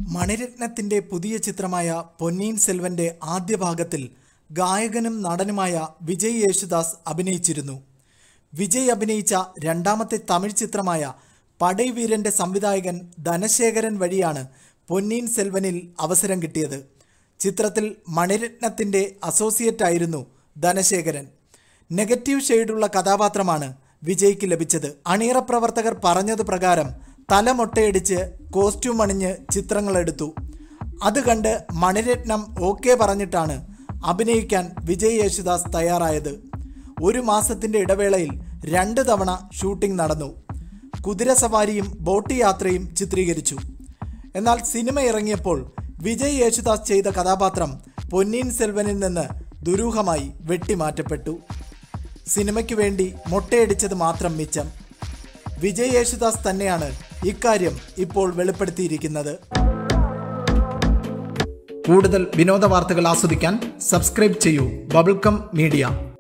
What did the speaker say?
മണിരത്നത്തിന്റെ പുതിയ ചിത്രമായ പൊന്നീൻ സെൽവന്റെ ആദ്യ ഭാഗത്തിൽ ഗായകനും നടനുമായ വിജയ് യേശുദാസ് അഭിനയിച്ചിരുന്നു വിജയ് അഭിനയിച്ച രണ്ടാമത്തെ തമിഴ് ചിത്രമായ പടൈവീരന്റെ സംവിധായകൻ ധനശേഖരൻ വഴിയാണ് പൊന്നീൻ സെൽവനിൽ അവസരം കിട്ടിയത് ചിത്രത്തിൽ മണിരത്നത്തിന്റെ അസോസിയേറ്റ് ആയിരുന്നു ധനശേഖരൻ നെഗറ്റീവ് ഷെയ്ഡുള്ള കഥാപാത്രമാണ് വിജയ്ക്ക് ലഭിച്ചത് അണിയറ പ്രവർത്തകർ പറഞ്ഞത് പ്രകാരം തല മൊട്ടയടിച്ച് കോസ്റ്റ്യൂം അണിഞ്ഞ് ചിത്രങ്ങളെടുത്തു അത് കണ്ട് മണിരത്നം ഓക്കെ പറഞ്ഞിട്ടാണ് അഭിനയിക്കാൻ വിജയ് യേശുദാസ് തയ്യാറായത് ഒരു മാസത്തിന്റെ ഇടവേളയിൽ രണ്ട് തവണ ഷൂട്ടിംഗ് നടന്നു കുതിരസവാരിയും ബോട്ട് യാത്രയും ചിത്രീകരിച്ചു എന്നാൽ സിനിമ ഇറങ്ങിയപ്പോൾ വിജയ് യേശുദാസ് ചെയ്ത കഥാപാത്രം പൊന്നീൻ സെൽവനിൽ നിന്ന് ദുരൂഹമായി വെട്ടിമാറ്റപ്പെട്ടു സിനിമയ്ക്ക് വേണ്ടി മൊട്ടയടിച്ചത് മാത്രം മിച്ചം വിജയ് യേശുദാസ് തന്നെയാണ് ഇക്കാര്യം ഇപ്പോൾ വെളിപ്പെടുത്തിയിരിക്കുന്നത് കൂടുതൽ വിനോദ വാർത്തകൾ ആസ്വദിക്കാൻ സബ്സ്ക്രൈബ് ചെയ്യൂ ബബിൾക്കം മീഡിയ